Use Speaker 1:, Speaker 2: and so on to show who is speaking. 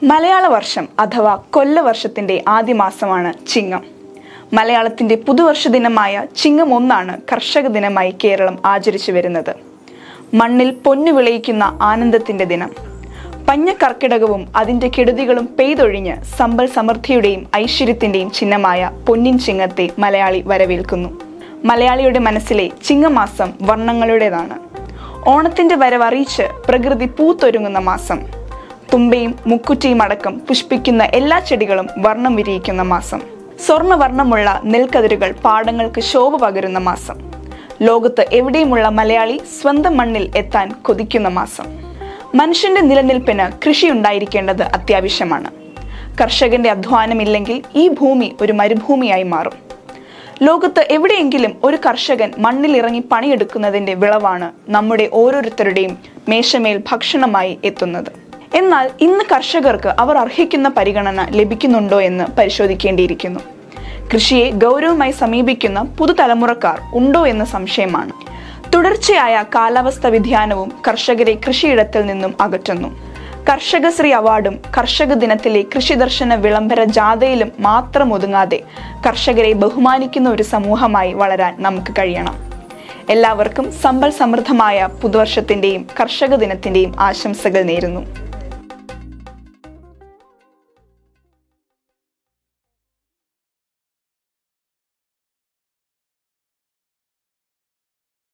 Speaker 1: മലയാള വർഷം അഥവാ കൊല്ലവർഷത്തിന്റെ ആദ്യ മാസമാണ് ചിങ്ങം മലയാളത്തിന്റെ പുതുവർഷ ദിനമായ ചിങ്ങം ഒന്നാണ് കർഷക ദിനമായി കേരളം ആചരിച്ചു വരുന്നത് മണ്ണിൽ പൊന്നു വിളയിക്കുന്ന ആനന്ദത്തിന്റെ ദിനം പഞ്ഞക്കർക്കിടകവും അതിന്റെ കെടുതികളും പെയ്തൊഴിഞ്ഞ് സമ്പൽ സമൃദ്ധിയുടെയും ഐശ്വര്യത്തിന്റെയും ചിഹ്നമായ പൊന്നിൻ ചിങ്ങത്തെ മലയാളി വരവേൽക്കുന്നു മലയാളിയുടെ മനസ്സിലെ ചിങ്ങമാസം വർണ്ണങ്ങളുടേതാണ് ഓണത്തിന്റെ വരവറിയിച്ച് പ്രകൃതി പൂത്തൊരുങ്ങുന്ന മാസം തുമ്പയും മുക്കുറ്റിയും അടക്കം പുഷ്പിക്കുന്ന എല്ലാ ചെടികളും വർണ്ണം വിരിയിക്കുന്ന മാസം സ്വർണ്ണവർണ്ണമുള്ള നെൽക്കതിരുകൾ പാടങ്ങൾക്ക് ശോഭ പകരുന്ന മാസം ലോകത്ത് എവിടെയുമുള്ള മലയാളി സ്വന്തം മണ്ണിൽ എത്താൻ കൊതിക്കുന്ന മാസം മനുഷ്യന്റെ നിലനിൽപ്പിന് കൃഷി ഉണ്ടായിരിക്കേണ്ടത് അത്യാവശ്യമാണ് കർഷകന്റെ അധ്വാനമില്ലെങ്കിൽ ഈ ഭൂമി ഒരു മരുഭൂമിയായി മാറും ലോകത്ത് എവിടെയെങ്കിലും ഒരു കർഷകൻ മണ്ണിലിറങ്ങി പണിയെടുക്കുന്നതിന്റെ വിളവാണ് നമ്മുടെ ഓരോരുത്തരുടെയും മേശമേൽ ഭക്ഷണമായി എത്തുന്നത് എന്നാൽ ഇന്ന് കർഷകർക്ക് അവർ അർഹിക്കുന്ന പരിഗണന ലഭിക്കുന്നുണ്ടോ എന്ന് പരിശോധിക്കേണ്ടിയിരിക്കുന്നു കൃഷിയെ ഗൗരവമായി സമീപിക്കുന്ന പുതുതലമുറക്കാർ ഉണ്ടോ എന്ന സംശയമാണ് തുടർച്ചയായ കാലാവസ്ഥ വ്യതിയാനവും കർഷകരെ കൃഷിയിടത്തിൽ നിന്നും അകറ്റുന്നു കർഷകശ്രീ അവാർഡും കർഷക ദിനത്തിലെ കൃഷിദർശന വിളംബര ജാഥയിലും മാത്രം ഒതുങ്ങാതെ കർഷകരെ ബഹുമാനിക്കുന്ന ഒരു സമൂഹമായി വളരാൻ നമുക്ക് കഴിയണം എല്ലാവർക്കും സമ്പൽ സമൃദ്ധമായ പുതുവർഷത്തിന്റെയും കർഷക ദിനത്തിന്റെയും ആശംസകൾ നേരുന്നു